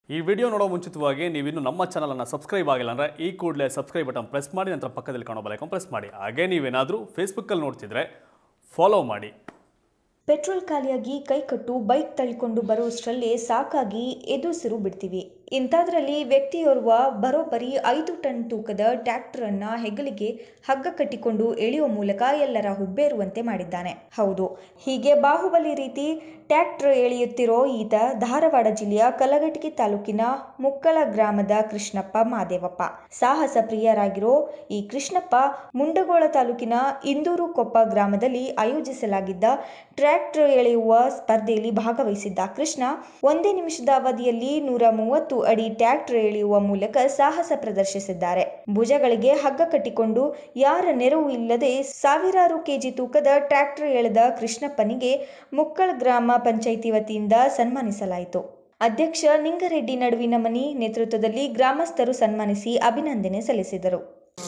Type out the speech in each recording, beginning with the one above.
ಈ ವಿಡಿಯೋ ನೋಡೋ ಮುಂಚಿತವಾಗಿ ನೀವಿನ್ನು ನಮ್ಮ ಚಾನಲನ್ನು ಸಬ್ಸ್ಕ್ರೈಬ್ ಆಗಿಲ್ಲ ಅಂದರೆ ಈ ಕೂಡಲೇ ಸಬ್ಸ್ಕ್ರೈಬ್ ಬಟನ್ ಪ್ರೆಸ್ ಮಾಡಿ ನಂತರ ಪಕ್ಕದಲ್ಲಿ ಕಾಣೋ ಬಲೈಕನ್ ಪ್ರೆಸ್ ಮಾಡಿ ಹಾಗೆ ನೀವೇನಾದರೂ ಫೇಸ್ಬುಕ್ಕಲ್ಲಿ ನೋಡ್ತಿದ್ರೆ ಫಾಲೋ ಮಾಡಿ ಪೆಟ್ರೋಲ್ ಖಾಲಿಯಾಗಿ ಕೈಕಟ್ಟು ಬೈಕ್ ತಳ್ಳಿಕೊಂಡು ಬರುವಷ್ಟರಲ್ಲೇ ಸಾಕಾಗಿ ಎದುಸಿರು ಬಿಡ್ತೀವಿ ಇಂಥದ್ರಲ್ಲಿ ವ್ಯಕ್ತಿಯೋರ್ವ ಬರೋಬ್ಬರಿ ಐದು ಟನ್ ತೂಕದ ಟ್ರ್ಯಾಕ್ಟರನ್ನ ಹೆಗಲಿಗೆ ಹಗ್ಗ ಕಟ್ಟಿಕೊಂಡು ಎಳೆಯುವ ಮೂಲಕ ಎಲ್ಲರ ಹುಬ್ಬೇರುವಂತೆ ಮಾಡಿದ್ದಾನೆ ಹೌದು ಹೀಗೆ ಬಾಹುಬಲಿ ರೀತಿ ಟ್ರ್ಯಾಕ್ಟರ್ ಎಳೆಯುತ್ತಿರೋ ಈತ ಧಾರವಾಡ ಜಿಲ್ಲೆಯ ಕಲಘಟಗಿ ತಾಲೂಕಿನ ಮುಕ್ಕಳ ಗ್ರಾಮದ ಕೃಷ್ಣಪ್ಪ ಮಾದೇವಪ್ಪ ಸಾಹಸ ಪ್ರಿಯರಾಗಿರೋ ಈ ಕೃಷ್ಣಪ್ಪ ಮುಂಡಗೋಳ ತಾಲೂಕಿನ ಇಂದೂರು ಕೊಪ್ಪ ಗ್ರಾಮದಲ್ಲಿ ಆಯೋಜಿಸಲಾಗಿದ್ದ ಟ್ರ್ಯಾಕ್ಟರ್ ಎಳೆಯುವ ಸ್ಪರ್ಧೆಯಲ್ಲಿ ಭಾಗವಹಿಸಿದ್ದ ಕೃಷ್ಣ ಒಂದೇ ನಿಮಿಷದ ಅವಧಿಯಲ್ಲಿ ನೂರ ಮೂವತ್ತು ಅಡಿ ಟ್ರ್ಯಾಕ್ಟರ್ ಎಳೆಯುವ ಮೂಲಕ ಸಾಹಸ ಪ್ರದರ್ಶಿಸಿದ್ದಾರೆ ಭುಜಗಳಿಗೆ ಹಗ್ಗ ಕಟ್ಟಿಕೊಂಡು ಯಾರ ನೆರವು ಇಲ್ಲದೆ ಸಾವಿರಾರು ಕೆಜಿ ತೂಕದ ಟ್ರ್ಯಾಕ್ಟರ್ ಎಳೆದ ಕೃಷ್ಣಪ್ಪನಿಗೆ ಮುಕ್ಕಳ ಗ್ರಾಮ ಪಂಚಾಯಿತಿ ವತಿಯಿಂದ ಸನ್ಮಾನಿಸಲಾಯಿತು ಅಧ್ಯಕ್ಷ ನಿಂಗರೆಡ್ಡಿ ನಡುವಿನ ಮನಿ ನೇತೃತ್ವದಲ್ಲಿ ಗ್ರಾಮಸ್ಥರು ಸನ್ಮಾನಿಸಿ ಅಭಿನಂದನೆ ಸಲ್ಲಿಸಿದರು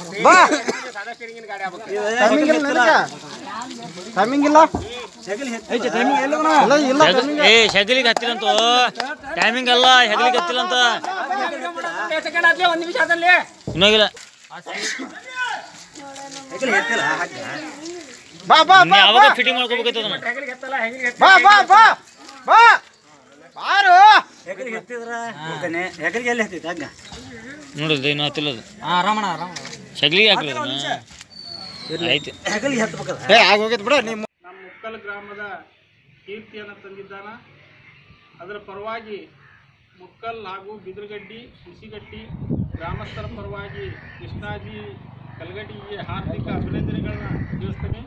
ಟೈಮಿಂಗ್ ಇಲ್ಲ ನಿನಗೆ ಟೈಮಿಂಗ್ ಇಲ್ಲ ಇಲ್ಲ ಇಲ್ಲ timing. ಏ ಹೆಗಲಿಗೆ ಹತ್ತಿರಂತ ಟೈಮಿಂಗ್ ಅಲ್ಲ ಹೆಗಲಿಗೆ ಹತ್ತಿರಂತ ಇನ್ನೋಗಿಲ್ಲ ಬಾ ಬಾ ನೀ ಬಾ ಯಾವಾಗ ಫಿಟ್ಟಿಂಗ್ ಮಾಡ್ಕೋಬೇಕೈತೆ ಅದನ್ನ ಬಾ ಬಾ ಬಾ ಬಾ ಬಾರು ಹೆಗಲಿಗೆ ಎಲ್ಲಿ ಹತ್ತೈತೆ ಹಂಗ ನೋಡಿದ್ರೆ ಇನ್ನು ಹತ್ತಿಲ್ಲದು ಹೆಗಲಿಗೆ ಹಾಕಿಲ್ಲ ಆಯ್ತು ಹೆಗಲಿಗೆ ಹತ್ಬೇಕಲ್ಲ ಏ ಆಗೋಗೈತೆ ಬಿಡ ನಿಮ್ಮ ನಮ್ಮ ಮುಕ್ಕಲ್ ಗ್ರಾಮದ ಕೀರ್ತಿಯನ್ನು ತಂದಿದ್ದಾನ ಅದರ ಪರವಾಗಿ ಮುಕ್ಕಲ್ ಹಾಗೂ ಬಿದಿರುಗಡ್ಡಿ ಹುಸಿಗಟ್ಟಿ ಗ್ರಾಮಸ್ಥರ ಪರವಾಗಿ ಕೃಷ್ಣಾಜಿ ಕಲ್ಗಟ್ಟಿಗೆ ಹಾರ್ದಿಕ ಅಭಿನಂದನೆಗಳನ್ನ ತಿಳಿಸ್ತೇನೆ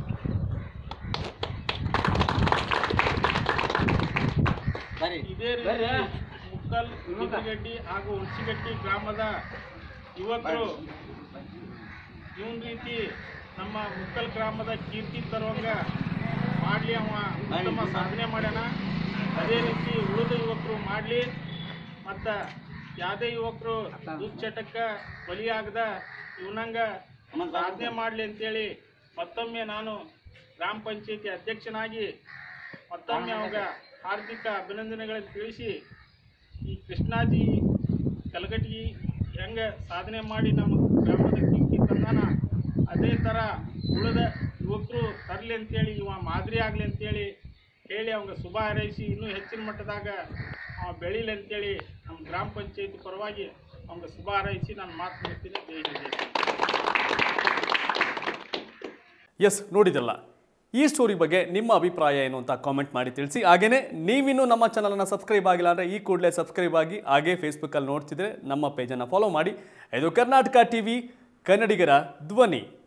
ಇದೇ ರೀತಿ ಮುಕ್ಕಲ್ ಬಿದಿರುಗಡ್ಡಿ ಹಾಗೂ ಹುಣಸಿಗಟ್ಟಿ ಗ್ರಾಮದ ಯುವಕರು ಇವನ್ ರೀತಿ ನಮ್ಮ ಮುಕ್ಕಲ್ ಗ್ರಾಮದ ಕೀರ್ತಿ ತರುವಂಗ ಮಾಡಲಿ ಅವ ಉತ್ತಮ ಸಾಧನೆ ಮಾಡ್ಯಾನ ಅದೇ ರೀತಿ ಉಳಿದ ಯುವಕರು ಮಾಡಲಿ ಮತ್ತು ಯಾವುದೇ ಯುವಕರು ದುಶ್ಚಟಕ್ಕೆ ಬಲಿಯಾಗದ ಇವನಂಗ ಸಾಧನೆ ಮಾಡಲಿ ಅಂತೇಳಿ ಮತ್ತೊಮ್ಮೆ ನಾನು ಗ್ರಾಮ ಪಂಚಾಯತಿ ಅಧ್ಯಕ್ಷನಾಗಿ ಮತ್ತೊಮ್ಮೆ ಅವಾಗ ಹಾರ್ದಿಕ ಅಭಿನಂದನೆಗಳನ್ನು ತಿಳಿಸಿ ಈ ಕೃಷ್ಣಾಜಿ ಕಲಗಟ್ಟಿ ಹೆಂಗ ಸಾಧನೆ ಮಾಡಿ ನಮ್ಮ ಗ್ರಾಮದ ಕೀರ್ತಿ ತಂದಾನ ಅದೇ ಥರ ಉಳಿದ ಯುವಕರು ತರಲಿ ಅಂತೇಳಿ ಇವ ಮಾದರಿ ಆಗಲಿ ಅಂತೇಳಿ ಹೇಳಿ ಅವಂಗ ಶುಭ ಹಾರೈಸಿ ಇನ್ನೂ ಹೆಚ್ಚಿನ ಮಟ್ಟದಾಗ ಅವ ಬೆಳೀಲಿ ಅಂತೇಳಿ ನಮ್ಮ ಗ್ರಾಮ ಪಂಚಾಯತಿ ಪರವಾಗಿ ಅವಂಗ ಶುಭ ಹಾರೈಸಿ ನಾನು ಮಾತು ಮಾಡ್ತೀನಿ ಜೈ ಹಿಂದ್ ಜೈ ಕರ್ನಾಟಕ. ಎಸ್ ನೋಡಿದಲ್ಲ ಈ ಸ್ಟೋರಿ ಬಗ್ಗೆ ನಿಮ್ಮ ಅಭಿಪ್ರಾಯ ಏನು ಅಂತ ಕಾಮೆಂಟ್ ಮಾಡಿ ತಿಳಿಸಿ ಹಾಗೆಯೇ ನೀವಿನ್ನೂ ನಮ್ಮ ಚಾನಲನ್ನು ಸಬ್ಸ್ಕ್ರೈಬ್ ಆಗಿಲ್ಲ ಅಂದರೆ ಈ ಕೂಡಲೇ ಸಬ್ಸ್ಕ್ರೈಬ್ ಆಗಿ ಹಾಗೇ ಫೇಸ್ಬುಕ್ಕಲ್ಲಿ ನೋಡ್ತಿದ್ರೆ ನಮ್ಮ ಪೇಜನ್ನು ಫಾಲೋ ಮಾಡಿ ಇದು ಕರ್ನಾಟಕ ಟಿ ವಿ ಕನ್ನಡಿಗರ ಧ್ವನಿ